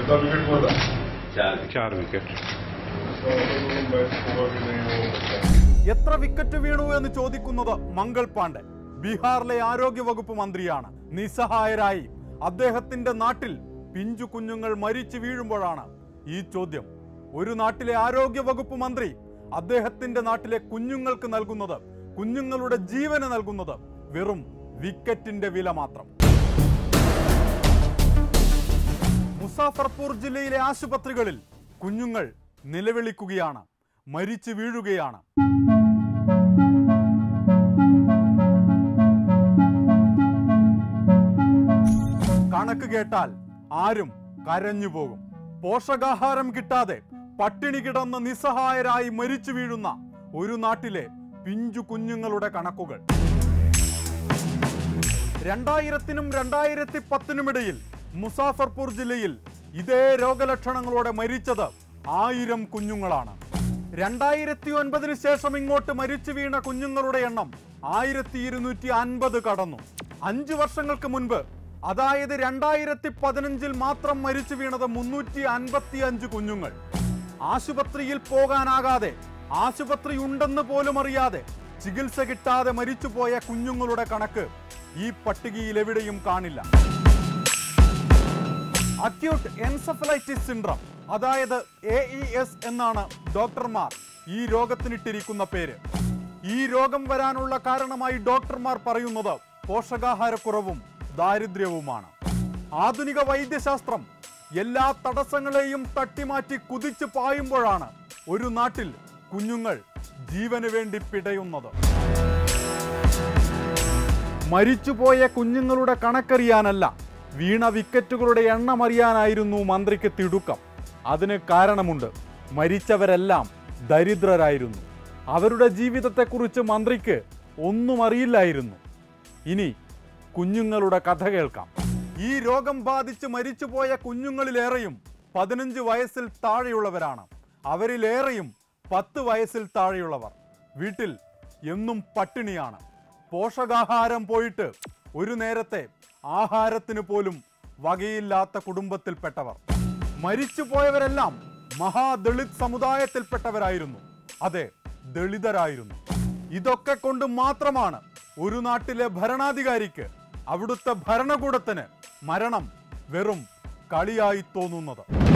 कितना विकेट हुआ था चार चार विकेट इसका मतलब मैच हुआ भी नहीं हो सकता എത്ര വിക്കറ്റ് വീണു എന്ന് ചോദിക്കുന്നത് മംഗൾ പാണ്ഡെ ബീഹാറിലെ ആരോഗ്യ വകുപ്പ് മന്ത്രിയാണ് നിസ്സഹായരായി അദ്ദേഹത്തിന്റെ നാട്ടിൽ പിഞ്ചു കുഞ്ഞുങ്ങൾ മരിച്ചു വീഴുമ്പോഴാണ് ഈ ചോദ്യം ഒരു നാട്ടിലെ ആരോഗ്യ വകുപ്പ് മന്ത്രി അദ്ദേഹത്തിന്റെ നാട്ടിലെ കുഞ്ഞുങ്ങൾക്ക് നൽകുന്നത് കുഞ്ഞുങ്ങളുടെ ജീവന് നൽകുന്നത് വെറും വിക്കറ്റിന്റെ വില മാത്രം മുസാഫർപൂർ ജില്ലയിലെ ആശുപത്രികളിൽ കുഞ്ഞുങ്ങൾ നിലവിളിക്കുകയാണ് മരിച്ചു വീഴുകയാണ് കണക്ക് കേട്ടാൽ ആരും കരഞ്ഞു പോകും പോഷകാഹാരം കിട്ടാതെ പട്ടിണി കിടന്ന് നിസ്സഹായരായി മരിച്ചു വീഴുന്ന ഒരു നാട്ടിലെ പിഞ്ചു കുഞ്ഞുങ്ങളുടെ കണക്കുകൾ രണ്ടായിരത്തിനും രണ്ടായിരത്തി പത്തിനുമിടയിൽ മുസാഫർപൂർ ജില്ലയിൽ ഇതേ രോഗലക്ഷണങ്ങളോടെ മരിച്ചത് ആയിരം കുഞ്ഞുങ്ങളാണ് രണ്ടായിരത്തി ഒൻപതിന് ശേഷം ഇങ്ങോട്ട് മരിച്ചു വീണ കുഞ്ഞുങ്ങളുടെ എണ്ണം ആയിരത്തി ഇരുന്നൂറ്റി അൻപത് കടന്നു അഞ്ചു വർഷങ്ങൾക്ക് മുൻപ് അതായത് രണ്ടായിരത്തി പതിനഞ്ചിൽ മാത്രം മരിച്ചു വീണത് മുന്നൂറ്റി അൻപത്തി അഞ്ച് കുഞ്ഞുങ്ങൾ ആശുപത്രിയിൽ പോകാനാകാതെ ആശുപത്രി ഉണ്ടെന്ന് പോലും അറിയാതെ ചികിത്സ കിട്ടാതെ മരിച്ചുപോയ കുഞ്ഞുങ്ങളുടെ കണക്ക് ഈ പട്ടികയിൽ എവിടെയും കാണില്ല അക്യൂട്ട് എൻസഫലൈറ്റിസ് സിൻഡ്രം അതായത് എ ഇ എസ് എന്നാണ് ഡോക്ടർമാർ ഈ രോഗത്തിനിട്ടിരിക്കുന്ന പേര് ഈ രോഗം വരാനുള്ള കാരണമായി ഡോക്ടർമാർ പറയുന്നത് പോഷകാഹാരക്കുറവും ദാരിദ്ര്യവുമാണ് ആധുനിക വൈദ്യശാസ്ത്രം എല്ലാ തടസ്സങ്ങളെയും തട്ടിമാറ്റി കുതിച്ചു പായുമ്പോഴാണ് ഒരു നാട്ടിൽ കുഞ്ഞുങ്ങൾ ജീവന് വേണ്ടി പിടയുന്നത് മരിച്ചുപോയ കുഞ്ഞുങ്ങളുടെ കണക്കറിയാനല്ല വീണ വിക്കറ്റുകളുടെ എണ്ണം അറിയാനായിരുന്നു മന്ത്രിക്ക് തിടുക്കം അതിന് കാരണമുണ്ട് മരിച്ചവരെല്ലാം ദരിദ്രരായിരുന്നു അവരുടെ ജീവിതത്തെക്കുറിച്ച് മന്ത്രിക്ക് ഒന്നും അറിയില്ലായിരുന്നു ഇനി കുഞ്ഞുങ്ങളുടെ കഥ കേൾക്കാം ഈ രോഗം ബാധിച്ച് മരിച്ചുപോയ കുഞ്ഞുങ്ങളിലേറെയും പതിനഞ്ച് വയസ്സിൽ താഴെയുള്ളവരാണ് അവരിലേറെയും പത്ത് വയസ്സിൽ താഴെയുള്ളവർ വീട്ടിൽ എന്നും പട്ടിണിയാണ് പോഷകാഹാരം പോയിട്ട് ഒരു നേരത്തെ ആഹാരത്തിന് പോലും വകയില്ലാത്ത കുടുംബത്തിൽപ്പെട്ടവർ മരിച്ചുപോയവരെല്ലാം മഹാദളിത് സമുദായത്തിൽപ്പെട്ടവരായിരുന്നു അതെ ദളിതരായിരുന്നു ഇതൊക്കെ കൊണ്ട് മാത്രമാണ് ഒരു നാട്ടിലെ ഭരണാധികാരിക്ക് അവിടുത്തെ ഭരണകൂടത്തിന് മരണം വെറും കളിയായി തോന്നുന്നത്